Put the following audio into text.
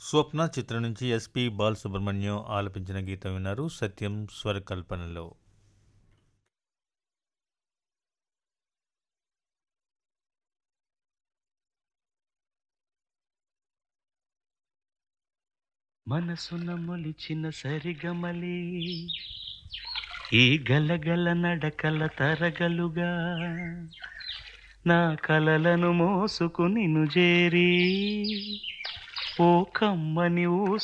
స్వప్న చిత్రం నుంచి ఎస్పి బాలసుబ్రహ్మణ్యం ఆలపించిన గీతం విన్నారు సత్యం స్వరకల్పనలో మనసున మొలిచిన సరిగమలి ఈ గలగల నడకల తరగలుగా నా కలలను మోసుకుని చేరి ఓ కమ్మని ఊ